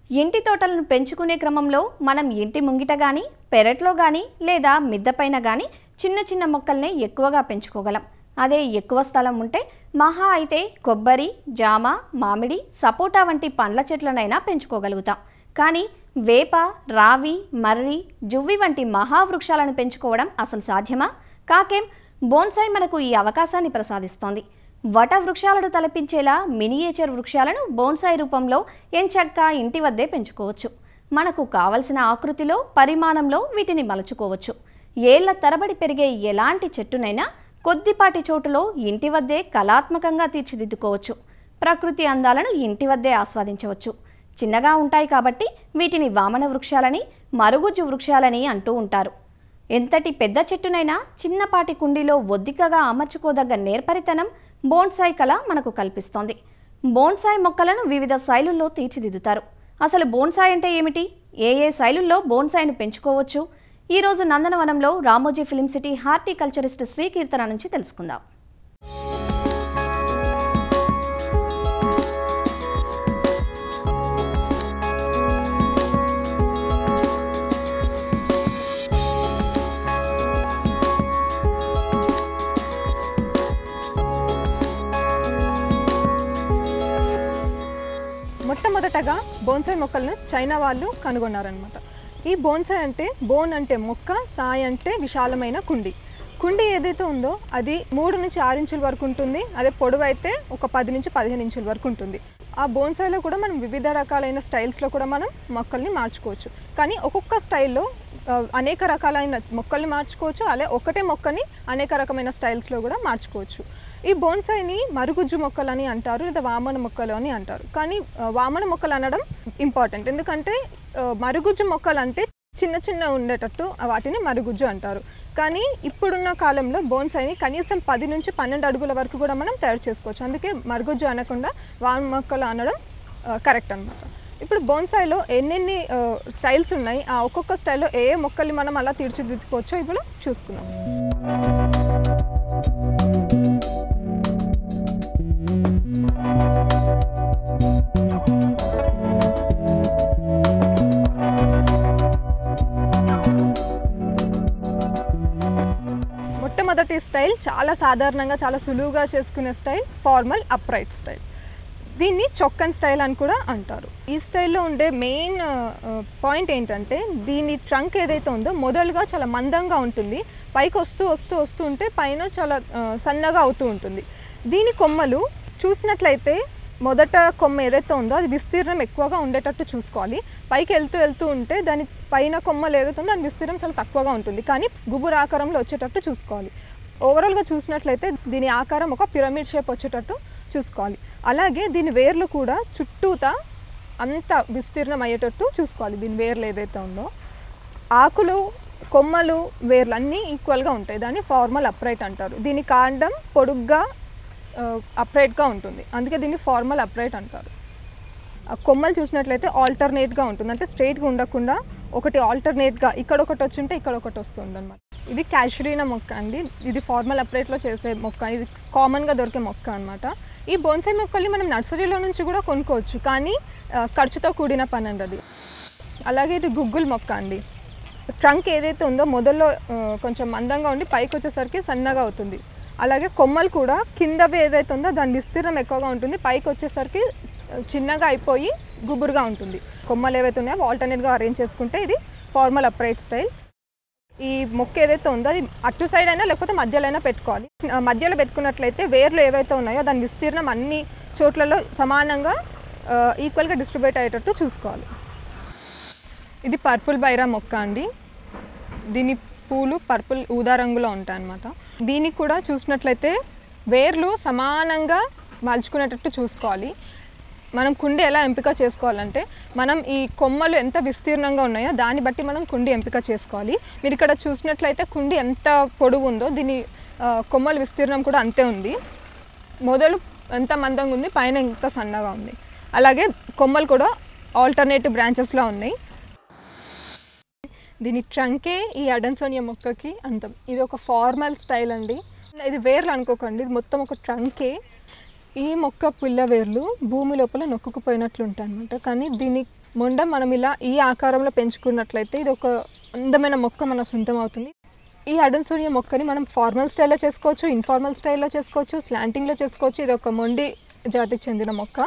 ఇంటి తోటలను పెంచుకునే క్రమంలో మనం ఇంటి ముంగిట కానీ పెరట్లో కానీ లేదా మిద్దపైన కానీ చిన్న చిన్న మొక్కల్ని ఎక్కువగా పెంచుకోగలం అదే ఎక్కువ స్థలం ఉంటే మహా అయితే కొబ్బరి జామ మామిడి సపోటా వంటి పండ్ల చెట్లనైనా పెంచుకోగలుగుతాం కానీ వేప రావి మర్రి జువ్వి వంటి మహావృక్షాలను పెంచుకోవడం అసలు సాధ్యమా కాకేం బోన్సాయి మనకు ఈ అవకాశాన్ని ప్రసాదిస్తోంది వట వృక్షాలను తలపించేలా మినియేచర్ వృక్షాలను బోన్సాయి రూపంలో ఎంచక్కా ఇంటి వద్దే పెంచుకోవచ్చు మనకు కావలసిన ఆకృతిలో పరిమాణంలో వీటిని మలుచుకోవచ్చు ఏళ్ల తరబడి పెరిగే ఎలాంటి చెట్టునైనా కొద్దిపాటి చోటులో ఇంటి వద్దే కళాత్మకంగా తీర్చిదిద్దుకోవచ్చు ప్రకృతి అందాలను ఇంటి వద్దే ఆస్వాదించవచ్చు చిన్నగా ఉంటాయి కాబట్టి వీటిని వామన వృక్షాలని మరుగుజ్జు వృక్షాలని అంటూ ఉంటారు ఎంతటి పెద్ద చెట్టునైనా చిన్నపాటి కుండీలో ఒద్దికగా అమర్చుకోదగ్గ నేర్పరితనం బోన్సాయి కళ మనకు కల్పిస్తోంది బోన్సాయి మొక్కలను వివిధ శైలుల్లో తీర్చిదిద్దుతారు అసలు బోన్సాయి అంటే ఏమిటి ఏ ఏ శైలుల్లో బోన్సాయిని పెంచుకోవచ్చు ఈరోజు నందనవనంలో Ramoji film city horticulturist Srikeerthana నుంచి తెలుసుకుందాం మొట్టమొదటగా బోన్సాయి మొక్కలను చైనా వాళ్ళు కనుగొన్నారనమాట ఈ బోన్సాయి అంటే బోన్ అంటే మొక్క సాయి అంటే విశాలమైన కుండి కుండి ఏదైతే ఉందో అది మూడు నుంచి ఆరు ఇంచుల వరకు ఉంటుంది అదే పొడవు అయితే ఒక పది నుంచి పదిహేను ఇంచుల వరకు ఉంటుంది ఆ బోన్సాయిలో కూడా మనం వివిధ రకాలైన స్టైల్స్లో కూడా మనం మొక్కల్ని మార్చుకోవచ్చు కానీ ఒక్కొక్క స్టైల్లో ఆ, అనేక రకాలైన మొక్కల్ని మార్చుకోవచ్చు అలాగే ఒకటే మొక్కని అనేక రకమైన స్టైల్స్లో కూడా మార్చుకోవచ్చు ఈ బోన్సాయిని మరుగుజ్జు మొక్కలు అని అంటారు లేదా వామన మొక్కలు అని అంటారు కానీ ఆ, వామన మొక్కలు అనడం ఇంపార్టెంట్ ఎందుకంటే ఆ, మరుగుజ్జు మొక్కలు అంటే చిన్న చిన్న ఉండేటట్టు వాటిని మరుగుజ్జు అంటారు కానీ ఇప్పుడున్న కాలంలో బోన్సాయిని కనీసం పది నుంచి పన్నెండు అడుగుల వరకు కూడా మనం తయారు చేసుకోవచ్చు అందుకే మరుగుజ్జు అనకుండా వామ మొక్కలు అనడం కరెక్ట్ అనమాట ఇప్పుడు బోన్సాయిలో ఎన్నెన్ని ఆ, స్టైల్స్ ఉన్నాయి ఆ ఒక్కొక్క స్టైల్లో ఏ ఏ మొక్కల్ని మనం అలా తీర్చిదిద్దుకోవచ్చో ఇప్పుడు చూసుకుందాం మొట్టమొదటి స్టైల్ చాలా సాధారణంగా చాలా సులువుగా చేసుకునే స్టైల్ ఫార్మల్ అప్రైట్ స్టైల్ దీన్ని చొక్కన్ స్టైల్ అని కూడా అంటారు ఈ స్టైల్లో ఉండే మెయిన్ పాయింట్ ఏంటంటే దీని ట్రంక్ ఏదైతే ఉందో మొదలుగా చాలా మందంగా ఉంటుంది పైకి వస్తూ వస్తూ వస్తూ ఉంటే పైన చాలా ఆ, సన్నగా అవుతూ ఉంటుంది దీని కొమ్మలు చూసినట్లయితే మొదట కొమ్మ ఏదైతే ఉందో అది విస్తీర్ణం ఎక్కువగా ఉండేటట్టు చూసుకోవాలి పైకి వెళ్తూ వెళ్తూ ఉంటే దాని పైన కొమ్మలు ఏదైతే ఉందో దాని విస్తీర్ణం చాలా తక్కువగా ఉంటుంది కానీ గుబురు ఆకారంలో వచ్చేటట్టు చూసుకోవాలి ఓవరాల్గా చూసినట్లయితే దీని ఆకారం ఒక పిరమిడ్ షేప్ వచ్చేటట్టు చూసుకోవాలి అలాగే దీని వేర్లు కూడా చుట్టూతా అంత విస్తీర్ణం అయ్యేటట్టు చూసుకోవాలి దీని వేర్లు ఏదైతే ఉందో ఆకులు కొమ్మలు వేర్లు అన్నీ ఈక్వల్గా ఉంటాయి దాన్ని ఫార్మల్ అప్రైట్ అంటారు దీని కాండం పొడుగ్గా అప్రైట్గా ఉంటుంది అందుకే దీన్ని ఫార్మల్ అప్రైట్ అంటారు ఆ కొమ్మలు చూసినట్లయితే ఆల్టర్నేట్గా ఉంటుంది అంటే స్ట్రైట్గా ఉండకుండా ఒకటి ఆల్టర్నేట్గా ఇక్కడ ఒకటి వచ్చి ఉంటే ఇక్కడ ఒకటి వస్తుంది అనమాట ఇది క్యాషరీనా మొక్క అండి ఇది ఫార్మల్ అప్రైట్లో చేసే మొక్క ఇది కామన్గా దొరికే మొక్క అనమాట ఈ బోన్సాయి మొక్కల్ని మనం నర్సరీలో నుంచి కూడా కొనుక్కోవచ్చు కానీ ఆ, ఖర్చుతో కూడిన పని అండి అది అలాగే ఇది గుగ్గుల్ మొక్క అండి ట్రంక్ ఏదైతే ఉందో మొదల్లో ఆ, కొంచెం మందంగా ఉండి పైకి వచ్చేసరికి సన్నగా అవుతుంది అలాగే కొమ్మలు కూడా కిందవి ఏదైతే ఉందో దాని విస్తీర్ణం ఎక్కువగా ఉంటుంది పైకి వచ్చేసరికి ఆ, చిన్నగా అయిపోయి గుబురుగా ఉంటుంది కొమ్మలు ఏవైతే ఉన్నాయో ఆల్టర్నేట్గా అరేంజ్ చేసుకుంటే ఇది ఫార్మల్ అప్రైట్ స్టైల్ ఈ మొక్క ఏదైతే ఉందో అది అటు సైడ్ అయినా లేకపోతే మధ్యలో అయినా పెట్టుకోవాలి ఆ, మధ్యలో పెట్టుకున్నట్లయితే వేర్లు ఏవైతే ఉన్నాయో దాని విస్తీర్ణం అన్ని చోట్లలో సమానంగా ఈక్వల్గా డిస్ట్రిబ్యూట్ అయ్యేటట్టు చూసుకోవాలి ఇది పర్పుల్ బైరా మొక్క అండి దీని పూలు పర్పుల్ ఊదా రంగులో ఉంటాయి అన్నమాట దీనికి కూడా చూసినట్లయితే వేర్లు సమానంగా మలుచుకునేటట్టు చూసుకోవాలి మనం కుండి ఎలా ఎంపిక చేసుకోవాలంటే మనం ఈ కొమ్మలు ఎంత విస్తీర్ణంగా ఉన్నాయో దాన్ని బట్టి మనం కుండి ఎంపిక చేసుకోవాలి మీరు ఇక్కడ చూసినట్లయితే కుండి ఎంత పొడవు ఉందో దీని ఆ, కొమ్మల విస్తీర్ణం కూడా అంతే ఉంది మొదలు ఎంత మందంగా ఉంది పైన ఎంత సన్నగా ఉంది అలాగే కొమ్మలు కూడా ఆల్టర్నేటివ్ బ్రాంచెస్లో ఉన్నాయి దీని ట్రంకే ఈ అడన్సోనియా మొక్కకి అంతం ఇది ఒక ఫార్మల్ స్టైల్ అండి ఇది వేర్లు అనుకోకండి ఇది మొత్తం ఒక ట్రంకే ఈ మొక్క పుల్ల వేర్లు భూమి లోపల నొక్కుకుపోయినట్లు ఉంటాయి అనమాట కానీ దీని మొండ మనం ఇలా ఈ ఆకారంలో పెంచుకున్నట్లయితే ఇది ఒక అందమైన మొక్క మన సొంతం అవుతుంది ఈ అడన్సోనియా మొక్కని మనం ఫార్మల్ స్టైల్లో చేసుకోవచ్చు ఇన్ఫార్మల్ స్టైల్లో చేసుకోవచ్చు స్లాంటింగ్లో చేసుకోవచ్చు ఇది ఒక మొండి జాతికి చెందిన మొక్క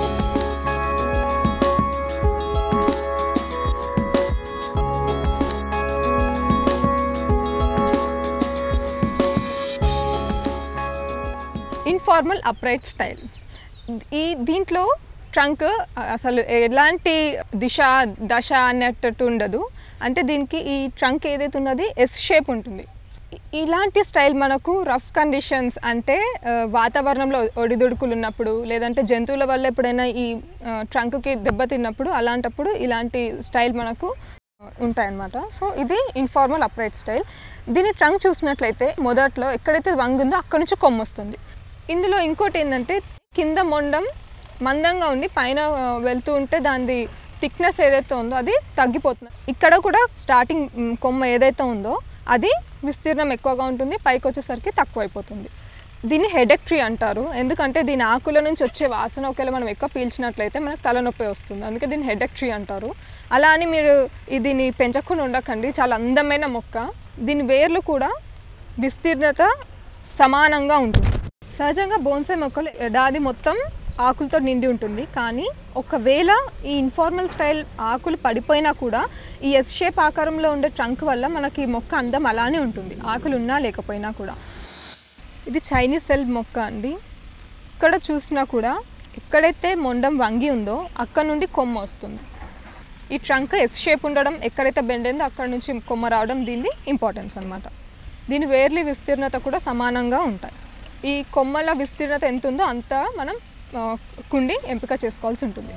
ఇన్ఫార్మల్ అప్రైట్ స్టైల్ ఈ దీంట్లో ట్రంక్ అసలు ఎలాంటి దిశ దశ అన్నట్టు ఉండదు అంటే దీనికి ఈ ట్రంక్ ఏదైతే ఉందో అది ఎస్ షేప్ ఉంటుంది ఇ- ఇలాంటి స్టైల్ మనకు రఫ్ కండిషన్స్ అంటే ఆ, వాతావరణంలో ఒడిదుడుకులు ఉన్నప్పుడు లేదంటే జంతువుల వల్ల ఎప్పుడైనా ఈ ట్రంక్కి దెబ్బతిన్నప్పుడు అలాంటప్పుడు ఇలాంటి స్టైల్ మనకు ఉంటాయన్నమాట సో ఇది ఇన్ఫార్మల్ అప్రైట్ స్టైల్ దీని ట్రంక్ చూసినట్లయితే మొదట్లో ఎక్కడైతే వంగుందో అక్కడ నుంచి కొమ్మ వస్తుంది ఇందులో ఇంకోటి ఏంటంటే కింద మొండం మందంగా ఉండి పైన ఆ, వెళ్తూ ఉంటే దాని థిక్నెస్ ఏదైతే ఉందో అది తగ్గిపోతుంది ఇక్కడ కూడా స్టార్టింగ్ మ్, కొమ్మ ఏదైతే ఉందో అది విస్తీర్ణం ఎక్కువగా ఉంటుంది పైకి వచ్చేసరికి తక్కువ అయిపోతుంది దీన్ని హెడెక్ ట్రీ అంటారు ఎందుకంటే దీని ఆకుల నుంచి వచ్చే వాసన ఒకవేళ మనం ఎక్కువ పీల్చినట్లయితే మనకు తలనొప్పి వస్తుంది అందుకే దీన్ని హెడెక్ ట్రీ అంటారు అలా అని మీరు ఈ దీన్ని పెంచకుండా ఉండకండి చాలా అందమైన మొక్క దీని వేర్లు కూడా విస్తీర్ణత సమానంగా ఉంటుంది సహజంగా బోన్సాయి మొక్కలు ఏడాది మొత్తం ఆకులతో నిండి ఉంటుంది కానీ ఒకవేళ ఈ ఇన్ఫార్మల్ స్టైల్ ఆకులు పడిపోయినా కూడా ఈ ఎస్ షేప్ ఆకారంలో ఉండే ట్రంక్ వల్ల మనకి ఈ మొక్క అందం అలానే ఉంటుంది ఆకులు ఉన్నా లేకపోయినా కూడా ఇది చైనీస్ సెల్ మొక్క అండి ఇక్కడ చూసినా కూడా ఎక్కడైతే మొండం వంగి ఉందో అక్కడ నుండి కొమ్మ వస్తుంది ఈ ట్రంక్ ఎస్ షేప్ ఉండడం ఎక్కడైతే బెండ్ అయిందో అక్కడ నుంచి కొమ్మ రావడం దీన్ని ఇంపార్టెన్స్ అనమాట దీని వేర్లి విస్తీర్ణత కూడా సమానంగా ఉంటాయి ఈ కొమ్మల విస్తీర్ణత ఎంత ఉందో అంత మనం ఆ, కుండి ఎంపిక చేసుకోవాల్సి ఉంటుంది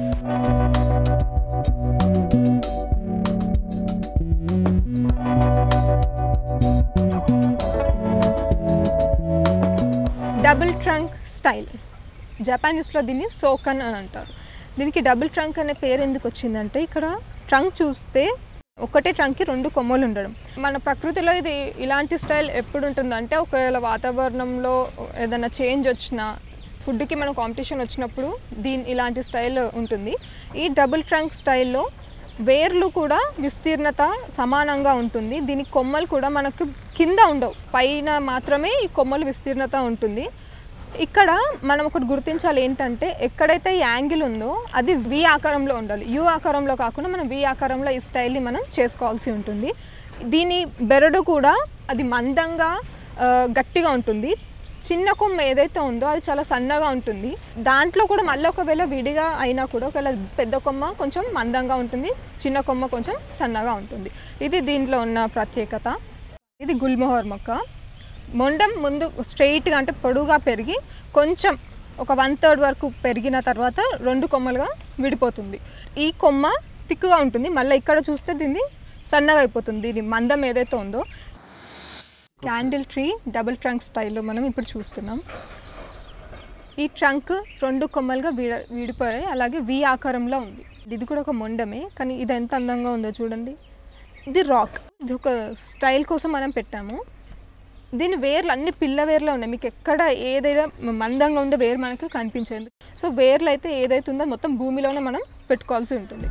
డబుల్ ట్రంక్ స్టైల్ జపానీస్లో దీన్ని సోకన్ అని అంటారు దీనికి డబుల్ ట్రంక్ అనే పేరు ఎందుకు వచ్చిందంటే ఇక్కడ ట్రంక్ చూస్తే ఒకటే ట్రంక్కి రెండు కొమ్మలు ఉండడం మన ప్రకృతిలో ఇది ఇలాంటి స్టైల్ ఎప్పుడు ఉంటుందంటే ఒకవేళ వాతావరణంలో ఏదైనా చేంజ్ వచ్చినా ఫుడ్కి మన కాంపిటీషన్ వచ్చినప్పుడు దీని ఇలాంటి స్టైల్ ఉంటుంది ఈ డబుల్ ట్రంక్ స్టైల్లో వేర్లు కూడా విస్తీర్ణత సమానంగా ఉంటుంది దీని కొమ్మలు కూడా మనకు కింద ఉండవు పైన మాత్రమే ఈ కొమ్మలు విస్తీర్ణత ఉంటుంది ఇక్కడ మనం ఒకటి గుర్తించాలి ఏంటంటే ఎక్కడైతే ఈ యాంగిల్ ఉందో అది వి ఆకారంలో ఉండాలి యు ఆకారంలో కాకుండా మనం వి ఆకారంలో ఈ స్టైల్ని మనం చేసుకోవాల్సి ఉంటుంది దీని బెరడు కూడా అది మందంగా ఆ, గట్టిగా ఉంటుంది చిన్న కొమ్మ ఏదైతే ఉందో అది చాలా సన్నగా ఉంటుంది దాంట్లో కూడా మళ్ళీ ఒకవేళ విడిగా అయినా కూడా ఒకవేళ పెద్ద కొమ్మ కొంచెం మందంగా ఉంటుంది చిన్న కొమ్మ కొంచెం సన్నగా ఉంటుంది ఇది దీంట్లో ఉన్న ప్రత్యేకత ఇది గుల్మోహర్ మొక్క మొండం ముందు స్ట్రైట్గా అంటే పొడుగా పెరిగి కొంచెం ఒక వన్ థర్డ్ వరకు పెరిగిన తర్వాత రెండు కొమ్మలుగా విడిపోతుంది ఈ కొమ్మ తిక్కుగా ఉంటుంది మళ్ళీ ఇక్కడ చూస్తే దీన్ని సన్నగా అయిపోతుంది దీని మందం ఏదైతే ఉందో క్యాండిల్ ట్రీ డబుల్ ట్రంక్ స్టైల్లో మనం ఇప్పుడు చూస్తున్నాం ఈ ట్రంక్ రెండు కొమ్మలుగా విడ విడిపోయాయి అలాగే వి ఆకారంలో ఉంది ఇది కూడా ఒక మొండమే కానీ ఇది ఎంత అందంగా ఉందో చూడండి ఇది రాక్ ఇది ఒక స్టైల్ కోసం మనం పెట్టాము దీని వేర్లు అన్ని పిల్ల వేర్లు ఉన్నాయి మీకు ఎక్కడ ఏదైనా మందంగా ఉండే వేరు మనకు కనిపించేది సో వేర్లు అయితే ఏదైతే ఉందో మొత్తం భూమిలోనే మనం పెట్టుకోవాల్సి ఉంటుంది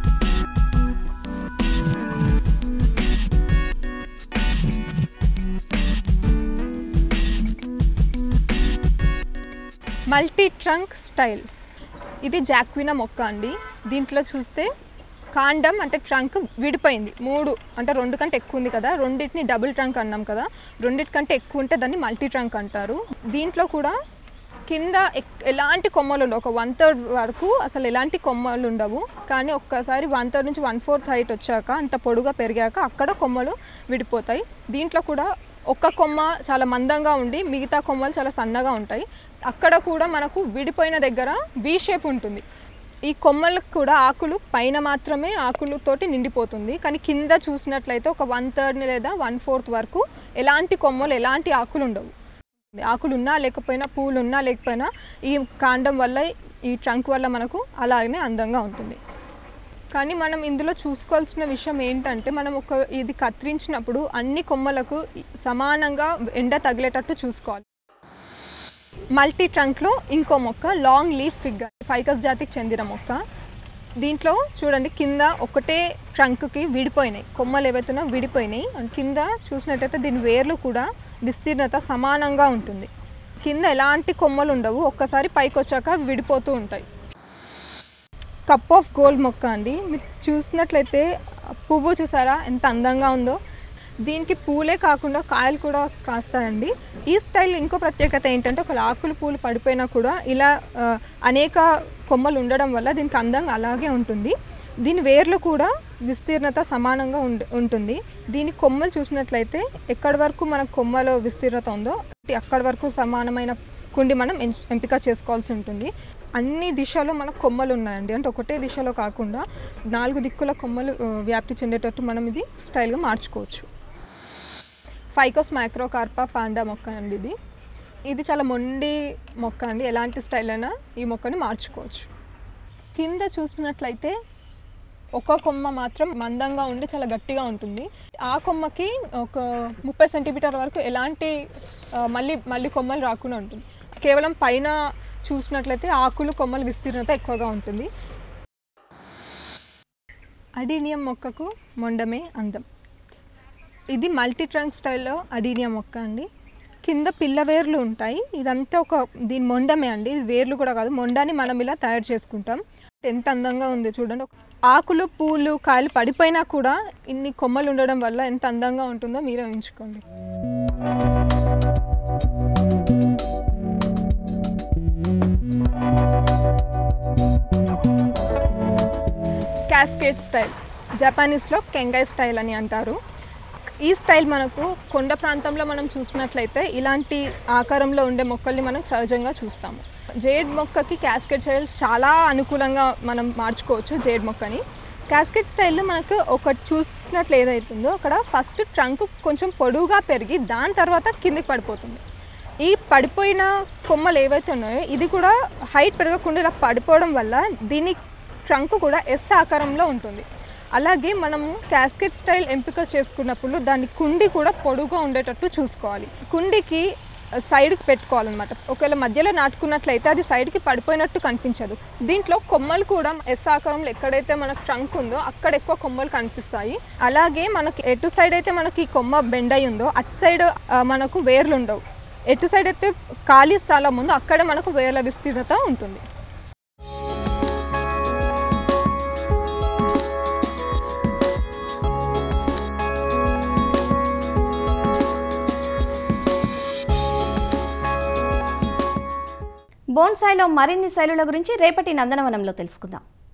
మల్టీ ట్రంక్ స్టైల్ ఇది జాక్వినా మొక్క అండి దీంట్లో చూస్తే కాండం అంటే ట్రంక్ విడిపోయింది మూడు అంటే రెండు కంటే ఎక్కువ ఉంది కదా రెండింటిని డబుల్ ట్రంక్ అన్నాం కదా రెండింటి కంటే ఎక్కువ ఉంటే దాన్ని మల్టీ ట్రంక్ అంటారు దీంట్లో కూడా కింద ఎక్- ఎలాంటి కొమ్మలు ఉండవు ఒక వన్ థర్డ్ వరకు అసలు ఎలాంటి కొమ్మలు ఉండవు కానీ ఒక్కసారి వన్ థర్డ్ నుంచి వన్ ఫోర్త్ హైట్ వచ్చాక అంత పొడుగా పెరిగాక అక్కడ కొమ్మలు విడిపోతాయి దీంట్లో కూడా ఒక్క కొమ్మ చాలా మందంగా ఉండి మిగతా కొమ్మలు చాలా సన్నగా ఉంటాయి అక్కడ కూడా మనకు విడిపోయిన దగ్గర వి షేప్ ఉంటుంది ఈ కొమ్మలకు కూడా ఆకులు పైన మాత్రమే ఆకులతోటి నిండిపోతుంది కానీ కింద చూసినట్లయితే ఒక వన్ థర్డ్ లేదా వన్ ఫోర్త్ వరకు ఎలాంటి కొమ్మలు ఎలాంటి ఆకులు ఉండవు ఆకులు ఉన్నా లేకపోయినా పూలు ఉన్నా లేకపోయినా ఈ కాండం వల్ల ఈ ట్రంక్ వల్ల మనకు అలాగనే అందంగా ఉంటుంది కానీ మనం ఇందులో చూసుకోవాల్సిన విషయం ఏంటంటే మనం ఒక ఇది కత్తిరించినప్పుడు అన్ని కొమ్మలకు సమానంగా ఎండ తగిలేటట్టు చూసుకోవాలి మల్టీ ట్రంక్లో ఇంకో మొక్క లాంగ్ లీఫ్ ఫిగ్ ఫైకస్ జాతికి చెందిన మొక్క దీంట్లో చూడండి కింద ఒకటే ట్రంక్కి విడిపోయినాయి కొమ్మలు ఏవైతున్నా విడిపోయినాయి అండ్ కింద చూసినట్టయితే దీని వేర్లు కూడా విస్తీర్ణత సమానంగా ఉంటుంది కింద ఎలాంటి కొమ్మలు ఉండవు ఒక్కసారి పైకి వచ్చాక విడిపోతూ ఉంటాయి కప్ ఆఫ్ గోల్డ్ మొక్క అండి మీరు చూసినట్లయితే పువ్వు చూసారా ఎంత అందంగా ఉందో దీనికి పూలే కాకుండా కాయలు కూడా కాస్తాయండి ఈ స్టైల్ ఇంకో ప్రత్యేకత ఏంటంటే ఒక ఆకులు పూలు పడిపోయినా కూడా ఇలా ఆ, అనేక కొమ్మలు ఉండడం వల్ల దీనికి అందంగా అలాగే ఉంటుంది దీని వేర్లు కూడా విస్తీర్ణత సమానంగా ఉండ ఉంటుంది దీని కొమ్మలు చూసినట్లయితే ఎక్కడి వరకు మన కొమ్మలో విస్తీర్ణత ఉందో అక్కడి వరకు సమానమైన కుండి మనం ఎంచ్- ఎంపిక చేసుకోవాల్సి ఉంటుంది అన్ని దిశలో మనకు కొమ్మలు ఉన్నాయండి అంటే ఒకటే దిశలో కాకుండా నాలుగు దిక్కుల కొమ్మలు ఆ, వ్యాప్తి చెందేటట్టు మనం ఇది స్టైల్గా మార్చుకోవచ్చు ఫైకోస్ మైక్రోకార్పా పాండా మొక్క అండి ఇది ఇది చాలా మొండి మొక్క అండి ఎలాంటి స్టైల్ అయినా ఈ మొక్కని మార్చుకోవచ్చు కింద చూసినట్లయితే ఒక కొమ్మ మాత్రం మందంగా ఉండి చాలా గట్టిగా ఉంటుంది ఆ కొమ్మకి ఒక ముప్పై సెంటీమీటర్ వరకు ఎలాంటి ఆ, మళ్ళీ మళ్ళీ కొమ్మలు రాకుండా ఉంటుంది కేవలం పైన చూసినట్లయితే ఆకులు కొమ్మల విస్తీర్ణత ఎక్కువగా ఉంటుంది అడీనియం మొక్కకు మొండమే అందం ఇది మల్టీ ట్రంక్ స్టైల్లో అడీనియం మొక్క అండి కింద పిల్ల వేర్లు ఉంటాయి ఇదంతా ఒక దీని మొండమే అండి ఇది వేర్లు కూడా కాదు మొండాన్ని మనం ఇలా తయారు చేసుకుంటాం ఎంత అందంగా ఉంది చూడండి ఒక- ఆకులు పూలు కాయలు పడిపోయినా కూడా ఇన్ని కొమ్మలు ఉండడం వల్ల ఎంత అందంగా ఉంటుందో మీరే ఊహించుకోండి క్యాస్కేట్ స్టైల్ జపానీస్లో కెంగాయ్ స్టైల్ అని అంటారు ఈ స్టైల్ మనకు కొండ ప్రాంతంలో మనం చూసినట్లయితే ఇలాంటి ఆకారంలో ఉండే మొక్కల్ని మనం సహజంగా చూస్తాము జేడ్ మొక్కకి క్యాస్కెట్ స్టైల్ చాలా అనుకూలంగా మనం మార్చుకోవచ్చు జేడ్ మొక్కని క్యాస్కెట్ స్టైల్లో మనకు ఒకటి చూసినట్లు ఏదైతుందో అక్కడ ఫస్ట్ ట్రంక్ కొంచెం పొడువుగా పెరిగి దాని తర్వాత కిందికి పడిపోతుంది ఈ పడిపోయిన కొమ్మలు ఏవైతే ఉన్నాయో ఇది కూడా హైట్ పెరగకుండా ఇలా పడిపోవడం వల్ల దీని ట్రంక్ కూడా ఎస్ ఆకారంలో ఉంటుంది అలాగే మనము క్యాస్కెట్ స్టైల్ ఎంపిక చేసుకున్నప్పుడు దాని కుండి కూడా పొడుగా ఉండేటట్టు చూసుకోవాలి కుండికి సైడ్కి పెట్టుకోవాలన్నమాట ఒకవేళ మధ్యలో నాటుకున్నట్లయితే అది సైడ్కి పడిపోయినట్టు కనిపించదు దీంట్లో కొమ్మలు కూడా ఎస్ ఆకారంలో ఎక్కడైతే మనకు ట్రంక్ ఉందో అక్కడ ఎక్కువ కొమ్మలు కనిపిస్తాయి అలాగే మనకి ఎటు సైడ్ అయితే మనకి ఈ కొమ్మ బెండ్ అయి ఉందో అటు సైడ్ ఆ, మనకు వేర్లు ఉండవు ఎటు సైడ్ అయితే ఖాళీ స్థలం ఉందో అక్కడే మనకు వేర్ల విస్తీర్ణత ఉంటుంది బోన్సాయిలో మరిన్ని శైలుల గురించి రేపటి నందనవనంలో తెలుసుకుందాం